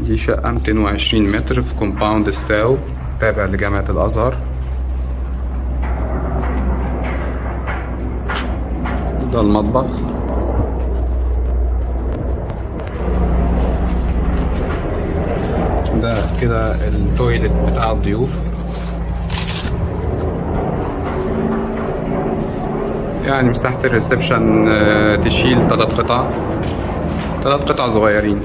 دي شقة 220 متر في كومباوند ستاو تابع لجامعة الأزهر ده المطبخ ده كده التويلت بتاع الضيوف يعني مساحة الريسبشن آه، تشيل تلات قطع تلات قطع صغيرين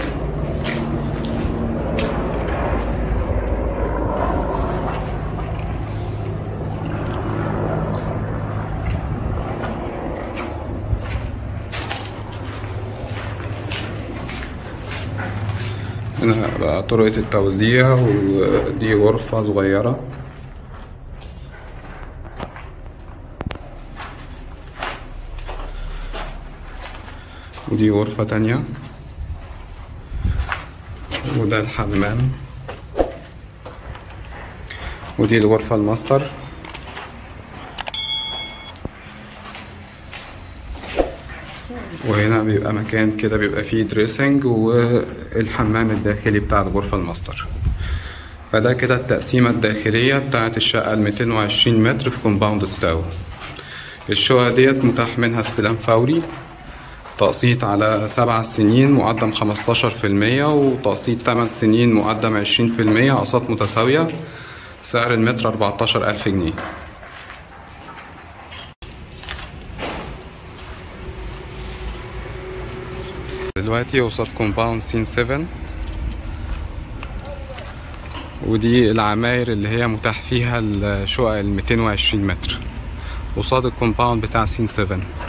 هنا بقى طرقة التوزيع ودي غرفة صغيرة ودي غرفة تانية وده الحمام ودي الغرفة الماستر وهنا بيبقى مكان كده بيبقى فيه دريسنج والحمام الداخلي بتاع الغرفة الماستر فده كده التقسيمة الداخلية بتاعت الشقة ال 220 متر في كومباوند ستاو الشقة ديت متاح منها استلام فوري تقسيط على سبع سنين مقدم 15% وتقسيط 8 سنين مقدم 20% أقساط متساوية سعر المتر 14000 جنيه دلوقتي قصاد كومباوند سين 7 ودي العماير اللي هي متاح فيها الشقق ال 220 متر قصاد الكومباوند بتاع سين 7